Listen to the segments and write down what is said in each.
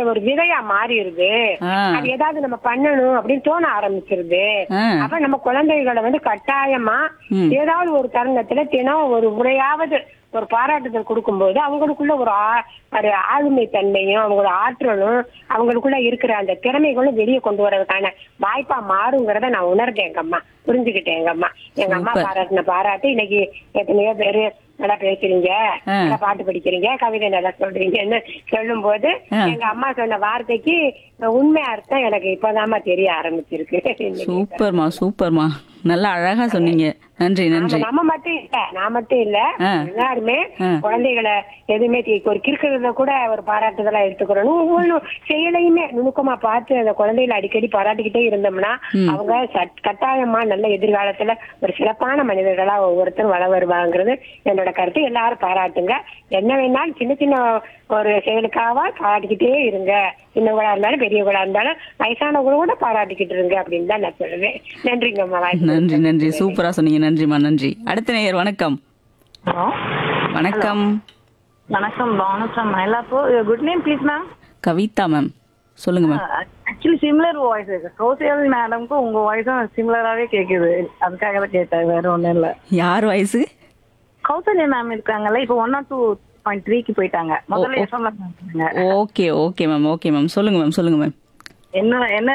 ஒரு விதையா மாறிடுது ஆ. அது ஏதாவது நம்ம பண்ணணும் அப்படின்னு தோண ஆரம்பிச்சிருது ஆ. அப்ப நம்ம குழந்தைகளை வந்து கட்டாயமா ம். ஏதாவது ஒரு தருணத்துல தினம் ஒரு முறையாவது ஒரு பாராட்டுதல் கொடுக்கும்போது அவங்களுக்குள்ள ஒரு ஆ- ஒரு ஆளுமை தன்மையும் அவங்களோட ஆற்றலும் அவங்களுக்குள்ள இருக்கிற அந்த திறமைகளும் வெளியே கொண்டு வரதுக்கான வாய்ப்பா மாறுங்கிறத நான் உணர்ந்தேன் எங்க அம்மா புரிஞ்சுக்கிட்டேன் எங்க அம்மா எங்க அம்மா Super. பாராட்டின பாராட்டு இன்னைக்கு எத்தனையோ பேரு நல்லா பேசுறீங்க ஆ. நல்லா பாட்டு படிக்கிறீங்க கவிதை நல்லா சொல்றீங்கன்னு சொல்லும் போது ஆ. எங்க அம்மா சொன்ன வார்த்தைக்கு உண்மை அர்த்தம் எனக்கு இப்பதாம்மா தெரிய ஆரம்பிச்சிருக்கு இன்னைக்கு. சூப்பர்மா சூப்பர்மா நல்லா அழகா சொன்னீங்க நன்றி நன்றி ஆமா, நம்ம மட்டும் இல்ல நான் மட்டும் இல்ல ஆ. எல்லாருமே ஆ. குழந்தைகளை எதுவுமே தி- ஒரு கிறுக்கிறத கூட ஒரு பாராட்டுதலா எடுத்துக்கிறோம் ஒவ்வொன்றும் செயலையுமே நுணுக்கமா பார்த்து அந்த குழந்தைகளை அடிக்கடி பாராட்டிக்கிட்டே இருந்தோம்னா அவங்க சட்- கட்டாயமா நல்ல எதிர்காலத்துல ஒரு சிறப்பான மனிதர்களா ஒவ்வொருத்தரும் வள வருவாங்கிறது என்னோட கருத்து எல்லாரும் பாராட்டுங்க என்ன வேணாலும் சின்ன சின்ன ஒரு செயலுக்காக பாராட்டிக்கிட்டே இருங்க சின்னவங்களா இருந்தாலும் பெரியவங்களா இருந்தாலும் வயசானவங்க கூட பாராட்டிக்கிட்டு இருங்க அப்படின்னு தான் நான் சொல்லுவேன் நன்றிங்கம்மா வாய்ப்பு நன்றி நன்றி சூப்பரா சொன்னீங்க நன்றிம்மா நன்றி அடுத்த நேயர் வணக்கம் ஹலோ வணக்கம் வணக்கம் Banu from Mylapore good name please ma'am Kavitha ma'am சொல்லுங்க ma'am actually similar voice social மேடம்க்கு உங்க வாய்ஸும் சிமிலராகவே கேக்குது அதுக்காக தான் கேட்டேன் வேற ஒண்ணும் இல்ல யார் வயசு கௌசல்யா மேம் இருக்காங்கல்ல இப்போ ஒன் நாட் டூ பாயிண்ட் த்ரீக்கு போயிட்டாங்க முதல்ல ஓ. எஃப்எம்ல இருந்தாங்க okay okay ma'am okay ma'am சொல்லுங்க மேம் சொல்லுங்க மேம் என்ன என்ன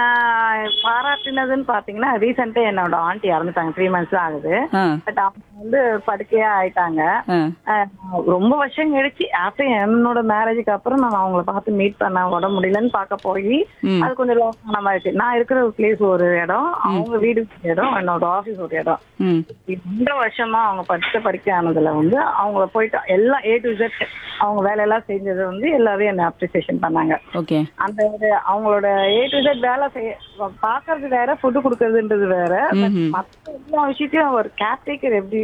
பாராட்டினதுன்னு பாத்தீங்கன்னா ரீசெண்டா என்னோட ஆண்டி இறந்துட்டாங்க த்ரீ மந்த்ஸ் தான் ஆகுது ஆ பட் அவங்க வந்து படுக்கையா ஆயிட்டாங்க ஆ அஹ் ரொம்ப வருஷம் கழிச்சு ஆஃப்டர் என்னோட மேரேஜுக்கு அப்புறம் நான் அவங்கள பார்த்து மீட் பண்ண உடம்பு முடியலன்னு பார்க்க போய் ம். அது கொஞ்சம் லாங் ஆன மாதிரி நான் இருக்கிற பிளேஸ் ஒரு இடம் அவங்க வீடு ஒரு இடம் என்னோட ஆபீஸ் ஒரு இடம் ம் இந்த வருஷமா அவங்க படிச்ச படிக்க ஆனதுல வந்து அவங்க போயிட்டு எல்லாம் ஏ டு Z அவங்க வேலையெல்லாம் செஞ்சது வந்து எல்லாரும் என்ன அப்ரிசியேஷன் பண்ணாங்க ஓகே அந்த ஒரு அவங்களோட ஏ டு Z வேலை செய்ய பாக்குறது வேற ஃபுட்டு கொடுக்கறதுன்றது வேற ம்ஹும். மற்ற எல்லா விஷயத்தையும் ஒரு கேர்டேக்கர் எப்படி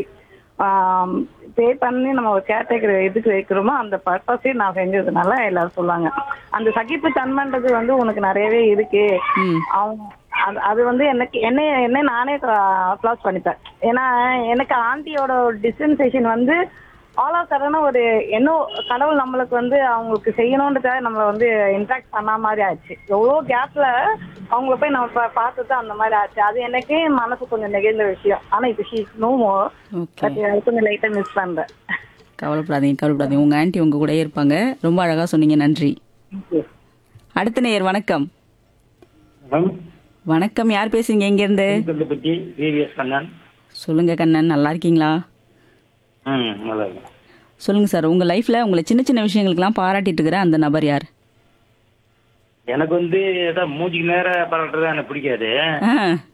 பே பண்ணி நம்ம ஒரு கேர்டேக்கர் எதுக்கு வைக்கிறோமோ அந்த பர்பஸே நான் செஞ்சதுனால எல்லாரும் சொல்லுவாங்க அந்த சகிப்பு தன்மைன்றது வந்து உனக்கு நிறையவே இருக்கு ம் அவங்க அது அது வந்து எனக்கு என்ன என்ன நானே அப்ளாஸ் பண்ணிப்பேன் ஏன்னா எனக்கு ஆண்டியோட டிஸ்டன்சேஷன் வந்து ஆல் ஆஃப் சடனா ஒரு என்ன கடவுள் நம்மளுக்கு வந்து அவங்களுக்கு செய்யணுன்றதுக்காக நம்மள வந்து இன்ட்ராக்ட் பண்ண மாதிரி ஆச்சு எவ்வளோ கேப்ல அவங்கள போய் நம்ம பா- பார்த்தது அந்த மாதிரி ஆச்சு அது எனக்கே மனசு கொஞ்சம் நெகிழ்ந்த விஷயம் ஆனா இப்போ she no more okay but அது கொஞ்சம் லைட்டா மிஸ் பண்றேன் கவலைப்படாதீங்க கவலைப்படாதீங்க உங்க ஆன்ட்டி உங்க கூட இருப்பாங்க ரொம்ப அழகா சொன்னீங்க நன்றி அடுத்த நேயர் வணக்கம் மேம் வணக்கம் யார் பேசுறீங்க எங்க இருந்து பற்றி விவிஎஸ் கண்ணன் சொல்லுங்க கண்ணன் நல்லா இருக்கீங்களா ம் நல்லா இருக்கு சொல்லுங்க சார் உங்க லைஃப்ல உங்களை சின்ன சின்ன விஷயங்களுக்கெல்லாம் பாராட்டிட்டு இருக்கிற அந்த நபர் யார் எனக்கு வந்து ஏதாவது மூஞ்சிக்கு நேர பாராட்டுறது எனக்கு பிடிக்காது ஆ,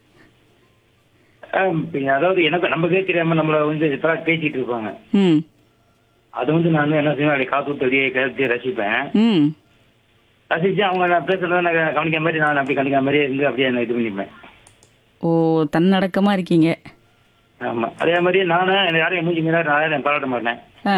ஆம், பின்ன அதாவது எனக்கு நமக்கே தெரியாம நம்மள வந்து இப்ப பேசிட்டு இருப்பாங்க ம் அது வந்து நான் என்ன செய்வேன் அப்படி காத்து விட்டு வெளியே கருத்து ரசிப்பேன் ம் ரசிச்சு அவங்க நான் பேசுறத நான் கவனிக்க மாதிரி நான் அப்படி கவனிக்காம மாதிரியே இருந்து அப்படியே நான் இது பண்ணிப்பேன் ஓ தன்னடக்கமா இருக்கீங்க ஆமா அதே மாதிரி நானும் எனக்கு யாரையும் மூஞ்சி நேரம் நான் யாரையும் பாராட்ட மாட்டேன் ஆ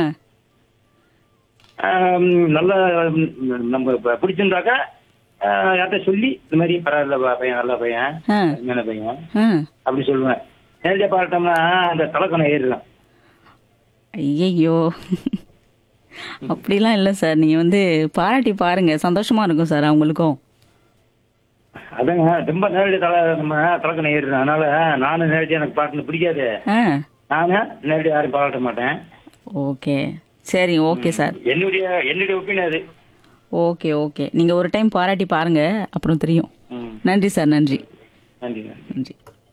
ஆம், நல்ல ம், நம்ம இப்ப பிடிச்சிருந்தாக்கா ஆ, யார்கிட்ட சொல்லி இந்த மாதிரி பரவாயில்ல பா- பையன் நல்ல பையன் ஆ அருமையான பையன் ஆ அப்படி சொல்லுவேன் நேரடியாக பாராட்டோம்னா அந்த தலைக்கணம் ஏறிடும் ஐயையோ அப்படிலாம் இல்லை சார் நீங்கள் வந்து பாராட்டி பாருங்க சந்தோஷமா இருக்கும் சார் அவங்களுக்கும் அதாங்க ரொம்ப நேரடி தலை நம்ம தலைக்கணம் ஏறிடும் அதனால நானும் நேரடியாக எனக்கு பாட்டுன்னு பிடிக்காது ஆ நானும் நேரடியாக யாரும் பாராட்ட மாட்டேன் ஓகே சரி ஓகே சார் என்னுடைய என்னுடைய ஒப்பீனியன் அது ஓகே ஓகே நீங்கள் ஒரு டைம் பாராட்டி பாருங்க அப்புறம் தெரியும் ம் நன்றி சார் நன்றி நன்றிங்க நன்றி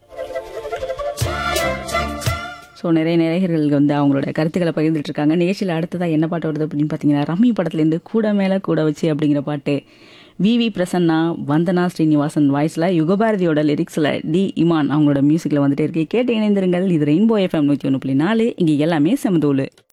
ஸோ நிறைய நேயர்கள் வந்து அவங்களோட கருத்துக்களை பகிர்ந்துட்டு இருக்காங்க நிகழ்ச்சியில் அடுத்ததாக என்ன பாட்டு வருது அப்படின்னு பார்த்தீங்கன்னா ரம்மி படத்துலேருந்து கூட மேலே கூட வச்சு அப்படிங்கிற பாட்டு விவி பிரசன்னா வந்தனா ஸ்ரீனிவாசன் வாய்ஸில் யுகபாரதியோட லிரிக்ஸில் டி இமான் அவங்களோட மியூசிக்கில் வந்துட்டே இருக்கு கேட்டு இணைந்திருங்கள் இது ரெயின்போ எஃப்எம் நூற்றி ஒன்று புள்ளி நாலு இங்கே எல்லாமே செமதூள்